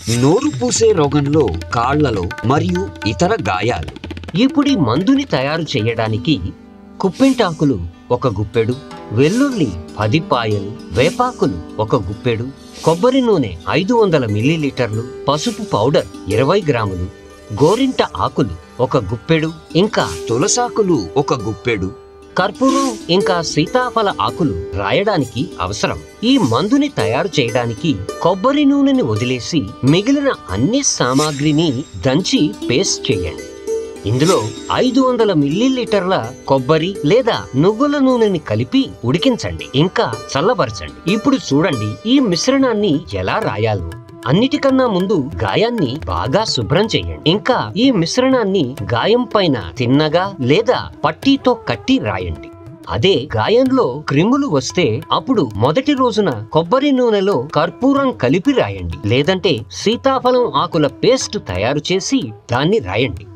నోరు పూసే రోగంలో కాళ్లలో మరియు ఇతర గాయాలు ఇప్పుడు ఈ మందుని తయారు చేయడానికి కుప్పింటాకులు ఒక గుప్పెడు వెల్లుల్లి పది పాయలు వేపాకులు ఒక గుప్పెడు కొబ్బరి నూనె ఐదు వందల మిల్లీలీటర్లు పసుపు పౌడర్ ఇరవై గ్రాములు గోరింట ఆకులు ఒక గుప్పెడు ఇంకా తులసాకులు ఒక గుప్పెడు కర్పూరం ఇంకా సీతాఫల ఆకులు రాయడానికి అవసరం ఈ మందుని తయారు చేయడానికి కొబ్బరి నూనెని వదిలేసి మిగిలిన అన్ని సామాగ్రిని దంచి పేస్ట్ చేయండి ఇందులో ఐదు వందల మిల్లీలీటర్ల కొబ్బరి లేదా నువ్వుల నూనెని కలిపి ఉడికించండి ఇంకా చల్లబరచండి ఇప్పుడు చూడండి ఈ మిశ్రణాన్ని ఎలా రాయాలో అన్నిటికన్నా ముందు గాయాన్ని బాగా శుభ్రం చేయండి ఇంకా ఈ మిశ్రణాన్ని గాయం పైన తిన్నగా లేదా పట్టీతో కట్టి రాయండి అదే గాయంలో క్రిములు వస్తే అప్పుడు మొదటి రోజున కొబ్బరి నూనెలో కర్పూరం కలిపి రాయండి లేదంటే సీతాఫలం ఆకుల పేస్ట్ తయారు చేసి దాన్ని రాయండి